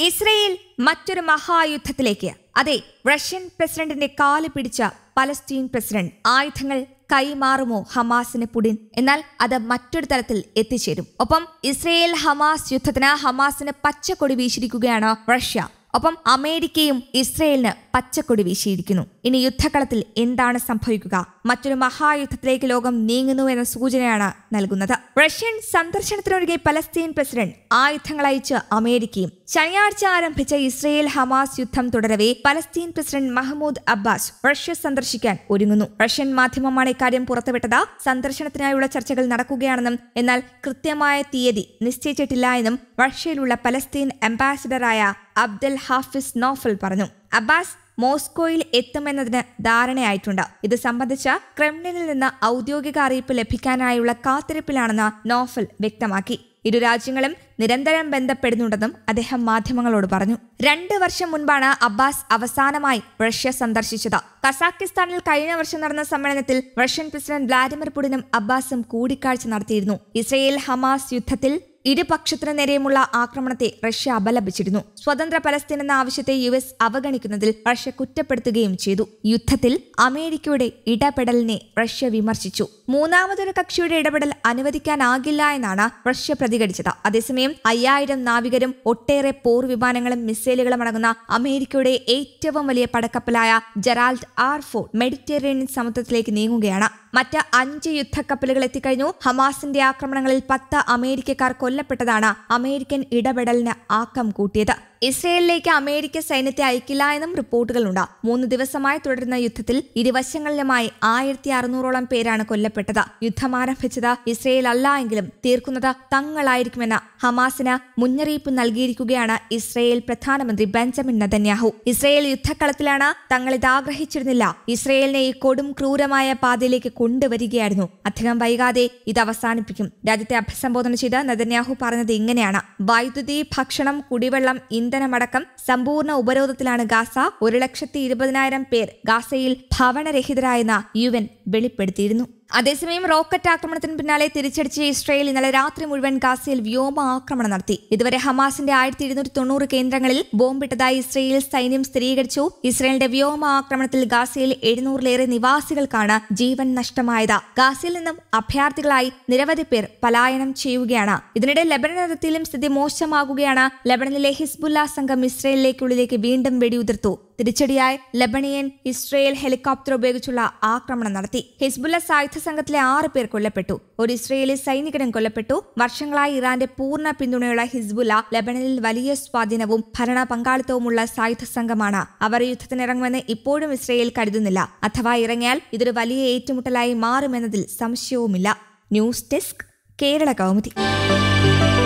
Israel മറ്റൊരു മഹായുദ്ധത്തിലേക്ക് അതെ Russian പ്രസിഡന്റിന്റെ കാല് പിടിച്ച പലസ്തീൻ പ്രസിഡന്റ് ആയുധങ്ങൾ കൈമാറുമോ ഹമാസിന് പുടിൻ എന്നാൽ അത് മറ്റൊരു തലത്തിൽ എത്തിച്ചേരും ഒപ്പം ഇസ്രയേൽ ഹമാസ് യുദ്ധത്തിന് ഹമാസിന് പച്ചക്കൊടി വീശിയിരിക്കുകയാണ് റഷ്യ ഒപ്പം അമേരിക്കയും ഇസ്രയേലിന് പച്ചക്കൊടി വീശിയിരിക്കുന്നു ഇനി യുദ്ധകളത്തിൽ എന്താണ് സംഭവിക്കുക മറ്റൊരു മഹായുദ്ധത്തിലേക്ക് ലോകം നീങ്ങുന്നു എന്ന സൂചനയാണ് നൽകുന്നത് റഷ്യൻ സന്ദർശനത്തിനൊഴികെ പലസ്തീൻ പ്രസിഡന്റ് ആയുധങ്ങൾ അയച്ച് അമേരിക്കയും ശനിയാഴ്ച ആരംഭിച്ച ഇസ്രയേൽ ഹമാസ് യുദ്ധം തുടരവെ Palestine president Mahmoud Abbas Russia സന്ദർശിക്കാൻ ഒരുങ്ങുന്നു റഷ്യൻ മാധ്യമമാണ് ഇക്കാര്യം പുറത്തുവിട്ടത് സന്ദർശനത്തിനായുള്ള ചർച്ചകൾ നടക്കുകയാണെന്നും എന്നാൽ കൃത്യമായ തീയതി നിശ്ചയിച്ചിട്ടില്ല എന്നും റഷ്യയിലുള്ള പലസ്തീൻ അംബാസിഡറായ അബ്ദൽ ഹാഫിസ് നോഫൽ പറഞ്ഞു അബ്ബാസ് മോസ്കോയിൽ എത്തുമെന്നതിന് ധാരണയായിട്ടുണ്ട് ഇത് സംബന്ധിച്ച ക്രെംലിനിൽ നിന്ന് ഔദ്യോഗിക അറിയിപ്പ് ലഭിക്കാനായുള്ള കാത്തിരിപ്പിലാണെന്ന് നോഫൽ വ്യക്തമാക്കി ഇരു രാജ്യങ്ങളും നിരന്തരം ബന്ധപ്പെടുന്നുണ്ടെന്നും അദ്ദേഹം മാധ്യമങ്ങളോട് പറഞ്ഞു രണ്ട് വർഷം മുൻപാണ് അബ്ബാസ് അവസാനമായി റഷ്യ സന്ദർശിച്ചത് കസാക്കിസ്ഥാനിൽ കഴിഞ്ഞ വർഷം നടന്ന സമ്മേളനത്തിൽ റഷ്യൻ പ്രസിഡന്റ് വ്ളാഡിമിർ പുടിനും അബ്ബാസും കൂടിക്കാഴ്ച നടത്തിയിരുന്നു ഇസ്രയേൽ ഹമാസ് യുദ്ധത്തിൽ ഇരുപക്ഷത്തിനു നേരെയുമുള്ള ആക്രമണത്തെ റഷ്യ അപലപിച്ചിരുന്നു സ്വതന്ത്ര പലസ്തീൻ എന്ന ആവശ്യത്തെ യു എസ് അവഗണിക്കുന്നതിൽ റഷ്യ കുറ്റപ്പെടുത്തുകയും ചെയ്തു യുദ്ധത്തിൽ അമേരിക്കയുടെ ഇടപെടലിനെ റഷ്യ വിമർശിച്ചു മൂന്നാമതൊരു കക്ഷിയുടെ ഇടപെടൽ അനുവദിക്കാനാകില്ല എന്നാണ് റഷ്യ പ്രതികരിച്ചത് അതേസമയം അയ്യായിരം നാവികരും ഒട്ടേറെ പോർ വിമാനങ്ങളും മിസൈലുകളും അടങ്ങുന്ന അമേരിക്കയുടെ ഏറ്റവും വലിയ പടക്കപ്പലായ ജെറാൾഡ് ആർ ഫോർട്ട് മെഡിറ്ററേനിയൻ സമുദ്രത്തിലേക്ക് നീങ്ങുകയാണ് മറ്റ് അഞ്ച് യുദ്ധക്കപ്പലുകൾ എത്തിക്കഴിഞ്ഞു ഹമാസിന്റെ ആക്രമണങ്ങളിൽ പത്ത് അമേരിക്കക്കാർ കൊല്ലപ്പെട്ടതാണ് അമേരിക്കൻ ഇടപെടലിന് ആക്കം കൂട്ടിയത് ഇസ്രയേലിലേക്ക് അമേരിക്ക സൈന്യത്തെ അയക്കില്ല എന്നും റിപ്പോർട്ടുകളുണ്ട് മൂന്ന് ദിവസമായി തുടരുന്ന യുദ്ധത്തിൽ ഇരുവശങ്ങളിലുമായി ആയിരത്തി അറുന്നൂറോളം പേരാണ് കൊല്ലപ്പെട്ടത് യുദ്ധം ആരംഭിച്ചത് ഇസ്രയേൽ അല്ല എങ്കിലും തീർക്കുന്നത് തങ്ങളായിരിക്കുമെന്ന് ഹമാസിന് മുന്നറിയിപ്പ് നൽകിയിരിക്കുകയാണ് ഇസ്രയേൽ പ്രധാനമന്ത്രി ബെഞ്ചമിൻ നതന്യാഹു ഇസ്രയേൽ യുദ്ധക്കളത്തിലാണ് തങ്ങൾ ഇത് ആഗ്രഹിച്ചിരുന്നില്ല ഇസ്രയേലിനെ ഈ കൊടും ക്രൂരമായ പാതയിലേക്ക് കൊണ്ടുവരികയായിരുന്നു അധികം വൈകാതെ ഇത് അവസാനിപ്പിക്കും രാജ്യത്തെ അഭിസംബോധന ചെയ്ത് നതന്യാഹു പറഞ്ഞത് ഇങ്ങനെയാണ് വൈദ്യുതി ഭക്ഷണം കുടിവെള്ളം ഇന്ധനമടക്കം സമ്പൂർണ്ണ ഉപരോധത്തിലാണ് ഗാസ ഒരു ലക്ഷത്തി ഇരുപതിനായിരം പേർ ഗാസയിൽ ഭവനരഹിതരായെന്ന് യു എൻ വെളിപ്പെടുത്തിയിരുന്നു അതേസമയം റോക്കറ്റ് ആക്രമണത്തിന് പിന്നാലെ തിരിച്ചടിച്ച ഇസ്രായേൽ ഇന്നലെ രാത്രി മുഴുവൻ ഗാസയിൽ വ്യോമ ആക്രമണം നടത്തി ഇതുവരെ ഹമാസിന്റെ ആയിരത്തി ഇരുന്നൂറ്റി തൊണ്ണൂറ് കേന്ദ്രങ്ങളിൽ ബോംബിട്ടതായി ഇസ്രായേൽ സൈന്യം സ്ഥിരീകരിച്ചു ഇസ്രായേലിന്റെ വ്യോമ ആക്രമണത്തിൽ ഗാസയിൽ എഴുന്നൂറിലേറെ നിവാസികൾക്കാണ് ജീവൻ നഷ്ടമായത് ഗാസയിൽ നിന്നും അഭയാർത്ഥികളായി നിരവധി പേർ പലായനം ചെയ്യുകയാണ് ഇതിനിടെ ലെബനൻ അതിർത്തിയിലും സ്ഥിതി മോശമാകുകയാണ് ലെബനനിലെ ഹിസ്ബുല്ല സംഘം ഇസ്രായേലിലേക്കുള്ളിലേക്ക് വീണ്ടും വെടിയുതിർത്തു തിരിച്ചടിയായി ലെബണിയൻ ഇസ്രയേൽ ഹെലികോപ്റ്റർ ഉപയോഗിച്ചുള്ള ആക്രമണം നടത്തി ഹിസ്ബുല്ല സായുധ സംഘത്തിലെ ആറ് പേർ കൊല്ലപ്പെട്ടു ഒരു ഇസ്രയേലി സൈനികനും കൊല്ലപ്പെട്ടു വർഷങ്ങളായി ഇറാന്റെ പൂർണ്ണ പിന്തുണയുള്ള ഹിസ്ബുല്ല ലെബനനിൽ വലിയ സ്വാധീനവും ഭരണ പങ്കാളിത്തവുമുള്ള സായുധ സംഘമാണ് അവർ യുദ്ധത്തിനിറങ്ങുമെന്ന് ഇപ്പോഴും ഇസ്രയേൽ കരുതുന്നില്ല അഥവാ ഇറങ്ങിയാൽ ഇതൊരു വലിയ ഏറ്റുമുട്ടലായി മാറുമെന്നതിൽ സംശയവുമില്ല ന്യൂസ് ഡെസ്ക് കേരള കൗമുദി